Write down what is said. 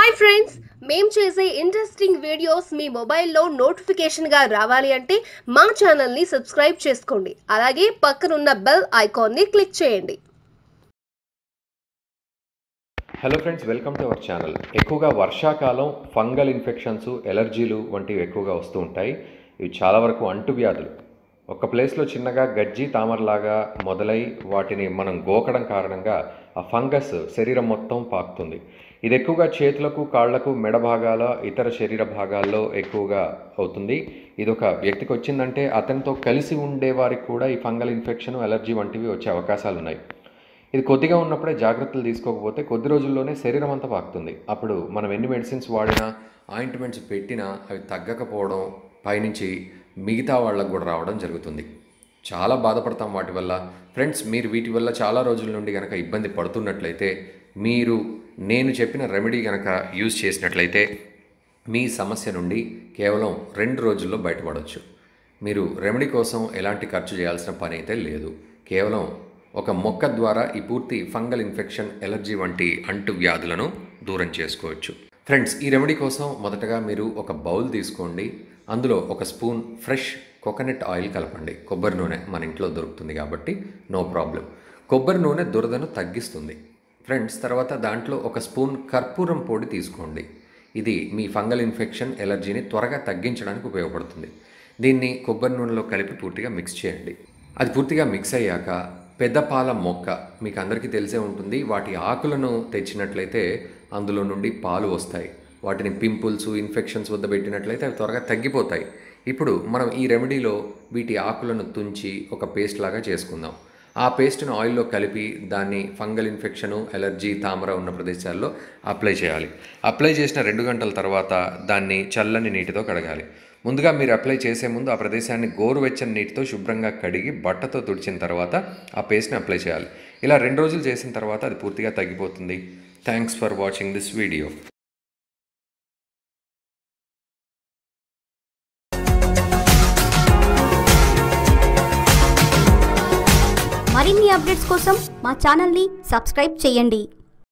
hi friends మేం చేసే interesting videos మీ మొబైల్లో నోటిఫికేషన్గా రావాలి అంటే మా ఛానల్ని సబ్స్క్రైబ్ చేసుకోండి అలాగే పక్కనున్న బెల్ ఐకాన్ని క్లిక్ చేయండి hello friends welcome to our channel ఎక్కువగా వర్షాకాలం ఫంగల్ ఇన్ఫెక్షన్స్ ఎలర్జీలు వంటివి ఎక్కువగా వస్తూ ఉంటాయి ఇవి చాలా వరకు అంటువ్యాధులు ఒక ప్లేస్లో చిన్నగా గజ్జి తామరలాగా మొదలై వాటిని మనం గోకడం కారణంగా ఆ ఫంగస్ శరీరం మొత్తం పాకుతుంది ఇది ఎక్కువగా చేతులకు కాళ్లకు మెడ భాగాల ఇతర శరీర భాగాల్లో ఎక్కువగా అవుతుంది ఇది ఒక వ్యక్తికి వచ్చిందంటే అతనితో కలిసి ఉండే వారికి కూడా ఈ ఫంగల్ ఇన్ఫెక్షన్ ఎలర్జీ వంటివి వచ్చే అవకాశాలు ఉన్నాయి ఇది కొద్దిగా ఉన్నప్పుడే జాగ్రత్తలు తీసుకోకపోతే కొద్ది రోజుల్లోనే శరీరం అంతా పాకుతుంది అప్పుడు మనం ఎన్ని మెడిసిన్స్ వాడినా ఆయింట్మెంట్స్ పెట్టినా అవి తగ్గకపోవడం పైనుంచి మిగతా వాళ్ళకు కూడా రావడం జరుగుతుంది చాలా బాధపడతాం వాటి వల్ల ఫ్రెండ్స్ మీరు వీటి వల్ల చాలా రోజుల నుండి కనుక ఇబ్బంది పడుతున్నట్లయితే మీరు నేను చెప్పిన రెమెడీ కనుక యూజ్ చేసినట్లయితే మీ సమస్య నుండి కేవలం రెండు రోజుల్లో బయటపడవచ్చు మీరు రెమెడీ కోసం ఎలాంటి ఖర్చు చేయాల్సిన పని అయితే లేదు కేవలం ఒక మొక్క ద్వారా ఈ పూర్తి ఫంగల్ ఇన్ఫెక్షన్ ఎలర్జీ వంటి అంటు వ్యాధులను దూరం చేసుకోవచ్చు ఫ్రెండ్స్ ఈ రెమెడీ కోసం మొదటగా మీరు ఒక బౌల్ తీసుకోండి అందులో ఒక స్పూన్ ఫ్రెష్ కోకోనట్ ఆయిల్ కలపండి కొబ్బరి నూనె మన ఇంట్లో దొరుకుతుంది కాబట్టి నో ప్రాబ్లం కొబ్బరి నూనె దురదను తగ్గిస్తుంది ఫ్రెండ్స్ తర్వాత దాంట్లో ఒక స్పూన్ కర్పూరం పొడి తీసుకోండి ఇది మీ ఫంగల్ ఇన్ఫెక్షన్ ఎలర్జీని త్వరగా తగ్గించడానికి ఉపయోగపడుతుంది దీన్ని కొబ్బరి నూనెలో కలిపి పూర్తిగా మిక్స్ చేయండి అది పూర్తిగా మిక్స్ అయ్యాక పెద్దపాల మొక్క మీకు అందరికీ తెలిసే ఉంటుంది వాటి ఆకులను తెచ్చినట్లయితే అందులో నుండి పాలు వస్తాయి వాటిని పింపుల్స్ ఇన్ఫెక్షన్స్ వద్ద పెట్టినట్లయితే అవి త్వరగా తగ్గిపోతాయి ఇప్పుడు మనం ఈ రెమెడీలో వీటి ఆకులను తుంచి ఒక పేస్ట్ లాగా చేసుకుందాం ఆ పేస్ట్ను ఆయిల్లో కలిపి దాన్ని ఫంగల్ ఇన్ఫెక్షను ఎలర్జీ తామర ఉన్న ప్రదేశాల్లో అప్లై చేయాలి అప్లై చేసిన రెండు గంటల తర్వాత దాన్ని చల్లని నీటితో కడగాలి ముందుగా మీరు అప్లై చేసే ముందు ఆ ప్రదేశాన్ని గోరువెచ్చని నీటితో శుభ్రంగా కడిగి బట్టతో తుడిచిన తర్వాత ఆ పేస్ట్ని అప్లై చేయాలి ఇలా రెండు రోజులు చేసిన తర్వాత అది పూర్తిగా తగ్గిపోతుంది thanks for watching this video మరిన్ని అప్డేట్స్ కోసం మా ఛానల్ని సబ్స్క్రైబ్ చేయండి